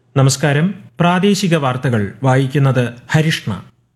നമസ്കാരം പ്രാദേശിക വാർത്തകൾ വായിക്കുന്നത് ഹരിഷ്ണ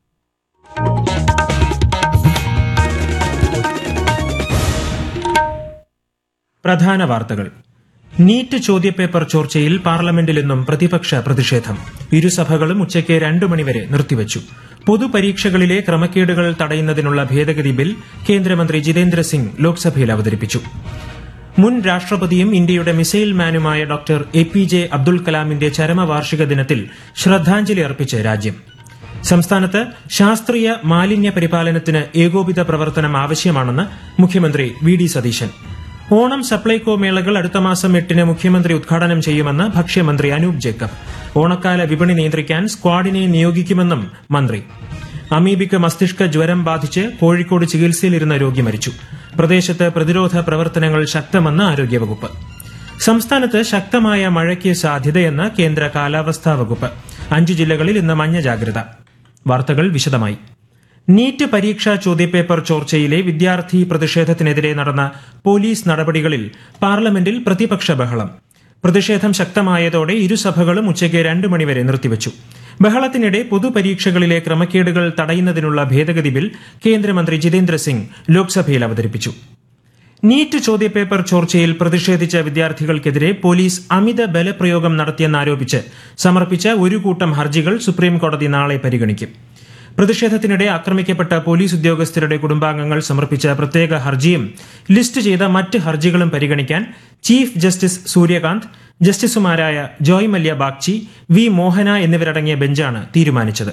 പ്രധാന വാർത്തകൾ നീറ്റ് ചോദ്യപേപ്പർ ചോർച്ചയിൽ പാർലമെന്റിൽ ഇന്നും പ്രതിപക്ഷ പ്രതിഷേധം ഇരുസഭകളും ഉച്ചയ്ക്ക് രണ്ടു മണിവരെ നിർത്തിവച്ചു പൊതുപരീക്ഷകളിലെ ക്രമക്കേടുകൾ തടയുന്നതിനുള്ള ഭേദഗതി ബിൽ കേന്ദ്രമന്ത്രി ജിതേന്ദ്ര സിംഗ് ലോക്സഭയിൽ അവതരിപ്പിച്ചു മുൻ രാഷ്ട്രപതിയും ഇന്ത്യയുടെ മിസൈൽ മാനുമായ doctor A P J Abdul കലാമിന്റെ ചരമവാർഷിക ദിനത്തിൽ ശ്രദ്ധാഞ്ജലി അർപ്പിച്ച് രാജ്യം സംസ്ഥാനത്ത് ശാസ്ത്രീയ മാലിന്യ പരിപാലനത്തിന് ഏകോപിത പ്രവർത്തനം ആവശ്യമാണെന്ന് മുഖ്യമന്ത്രി വി ഡി സതീശൻ ഓണം സപ്ലൈകോ മേളകൾ അടുത്ത മാസം എട്ടിന് മുഖ്യമന്ത്രി ഉദ്ഘാടനം ചെയ്യുമെന്ന് ഭക്ഷ്യമന്ത്രി അനൂപ് ജേക്കബ് ഓണക്കാല വിപണി നിയന്ത്രിക്കാൻ സ്ക്വാഡിനെ നിയോഗിക്കുമെന്നും മന്ത്രി അമീബിക്ക് മസ്തിഷ്ക ജ്വരം ബാധിച്ച് കോഴിക്കോട് ചികിത്സയിലിരുന്ന രോഗി മരിച്ചു പ്രദേശത്ത് പ്രതിരോധ പ്രവർത്തനങ്ങൾ ശക്തമെന്ന് ആരോഗ്യവകുപ്പ് സംസ്ഥാനത്ത് ശക്തമായ മഴയ്ക്ക് സാധ്യതയെന്ന് കേന്ദ്ര കാലാവസ്ഥാ വകുപ്പ് അഞ്ചു ജില്ലകളിൽ ഇന്ന് മഞ്ഞ ജാഗ്രത വാർത്തകൾ വിശദമായി നീറ്റ് പരീക്ഷാ ചോദ്യപേപ്പർ ചോർച്ചയിലെ വിദ്യാർത്ഥി പ്രതിഷേധത്തിനെതിരെ നടന്ന പോലീസ് നടപടികളിൽ പാർലമെന്റിൽ പ്രതിപക്ഷ ബഹളം പ്രതിഷേധം ശക്തമായതോടെ ഇരുസഭകളും ഉച്ചയ്ക്ക് രണ്ടു മണിവരെ നിർത്തിവച്ചു ബഹളത്തിനിടെ പൊതുപരീക്ഷകളിലെ ക്രമക്കേടുകൾ തടയുന്നതിനുള്ള ഭേദഗതി ബിൽ കേന്ദ്രമന്ത്രി ജിതേന്ദ്ര സിംഗ് ലോക്സഭയിൽ അവതരിപ്പിച്ചു നീറ്റ് ചോദ്യപേപ്പർ ചോർച്ചയിൽ പ്രതിഷേധിച്ച വിദ്യാർത്ഥികൾക്കെതിരെ പോലീസ് അമിത ബലപ്രയോഗം നടത്തിയെന്നാരോപിച്ച് സമർപ്പിച്ച ഒരു കൂട്ടം ഹർജികൾ സുപ്രീംകോടതി നാളെ പരിഗണിക്കും പ്രതിഷേധത്തിനിടെ ആക്രമിക്കപ്പെട്ട പോലീസ് ഉദ്യോഗസ്ഥരുടെ കുടുംബാംഗങ്ങൾ സമർപ്പിച്ച പ്രത്യേക ഹർജിയും ലിസ്റ്റ് ചെയ്ത മറ്റ് ഹർജികളും പരിഗണിക്കാൻ ചീഫ് ജസ്റ്റിസ് സൂര്യകാന്ത് ജസ്റ്റിസുമാരായ ജോയ് മല്യ ബാഗ്ചി വി മോഹന എന്നിവരടങ്ങിയ ബെഞ്ചാണ് തീരുമാനിച്ചത്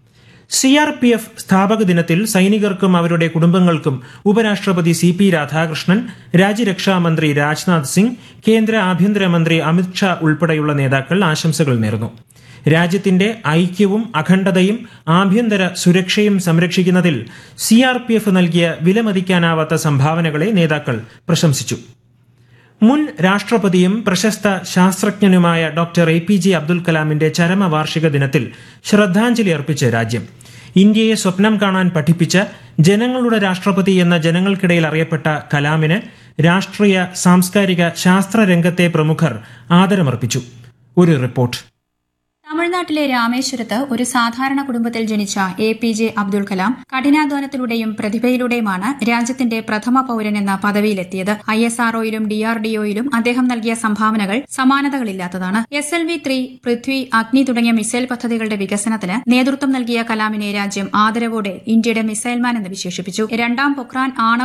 സി ആർ പി എഫ് സ്ഥാപക ദിനത്തിൽ സൈനികർക്കും അവരുടെ കുടുംബങ്ങൾക്കും ഉപരാഷ്ട്രപതി സി പി രാധാകൃഷ്ണൻ രാജ്യരക്ഷാമന്ത്രി രാജ്നാഥ് സിംഗ് കേന്ദ്ര ആഭ്യന്തരമന്ത്രി അമിത്ഷാ ഉൾപ്പെടെയുള്ള നേതാക്കൾ ആശംസകൾ നേർന്നു രാജ്യത്തിന്റെ ഐക്യവും അഖണ്ഡതയും ആഭ്യന്തര സുരക്ഷയും സംരക്ഷിക്കുന്നതിൽ സി ആർ പി എഫ് നൽകിയ വിലമതിക്കാനാവാത്ത സംഭാവനകളെ നേതാക്കൾ പ്രശംസിച്ചു മുൻ രാഷ്ട്രപതിയും പ്രശസ്ത ശാസ്ത്രജ്ഞനുമായ doctor A P J Abdul കലാമിന്റെ ചരമവാർഷിക ദിനത്തിൽ ശ്രദ്ധാഞ്ജലി അർപ്പിച്ച് രാജ്യം ഇന്ത്യയെ സ്വപ്നം കാണാൻ പഠിപ്പിച്ച ജനങ്ങളുടെ രാഷ്ട്രപതി എന്ന ജനങ്ങൾക്കിടയിൽ അറിയപ്പെട്ട കലാമിന് രാഷ്ട്രീയ സാംസ്കാരിക ശാസ്ത്രരംഗത്തെ പ്രമുഖർ ആദരമർപ്പിച്ചു ഒരു റിപ്പോർട്ട് തമിഴ്നാട്ടിലെ രാമേശ്വരത്ത് ഒരു സാധാരണ കുടുംബത്തിൽ ജനിച്ച A P J Abdul Kalam കഠിനാധ്വാനത്തിലൂടെയും പ്രതിഭയിലൂടെയുമാണ് രാജ്യത്തിന്റെ പ്രഥമ പൌരൻ എന്ന പദവിയിലെത്തിയത് ഐ എസ് ആർഒയിലും ഡിആർഡിഒയിലും അദ്ദേഹം നൽകിയ സംഭാവനകൾ സമാനതകളില്ലാത്തതാണ് S L V three Prithvi Agni തുടങ്ങിയ മിസൈൽ പദ്ധതികളുടെ വികസനത്തിന് നേതൃത്വം നൽകിയ കലാമിനെ രാജ്യം ആദരവോടെ ഇന്ത്യയുടെ മിസൈൽമാൻ എന്ന് വിശേഷിപ്പിച്ചു രണ്ടാം പൊക്രാൻ ആണവ